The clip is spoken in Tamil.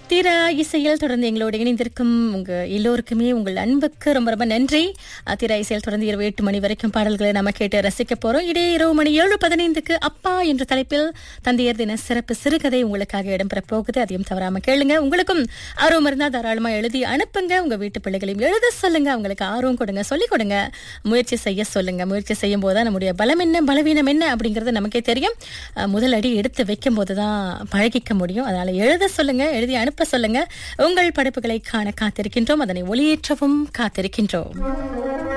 தீரா இசையில் தொடர்ந்து எங்களோடு இணைந்திருக்கும் உங்க எல்லோருக்குமே உங்கள் அன்புக்கு ரொம்ப ரொம்ப நன்றி அஹ், தீரா இசையில் தொடர்ந்து இரவு எட்டு மணி வரைக்கும் பாடல்களை நம்ம கேட்டு ரசிக்க போறோம் இடையே இரவு மணி ஏழு பதினைந்துக்கு அப்பா என்ற தலைப்பில் தந்தையர் தின சிறப்பு சிறுகதை உங்களுக்காக இடம்பெற போகுது அதையும் தவறாம கேளுங்க உங்களுக்கும் ஆர்வம் இருந்தா தாராளமா எழுதி அனுப்புங்க உங்க வீட்டு பிள்ளைகளையும் எழுத சொல்லுங்க அவங்களுக்கு ஆர்வம் கொடுங்க சொல்லிக் கொடுங்க முயற்சி செய்ய சொல்லுங்க முயற்சி செய்யும் போதுதான் நம்முடைய பலம் என்ன பலவீனம் என்ன அப்படிங்கறது நமக்கே தெரியும் அஹ், முதல் அடி எடுத்து வைக்கும் போதுதான் பழகிக்க முடியும் அதனால எழுத சொல்லுங்க எழுதி அனுப்ப சொல்லுங்க உங்கள் படைப்புகளை காண காத்திருக்கின்றோம் அதனை ஒளியேற்றவும் காத்திருக்கின்றோம்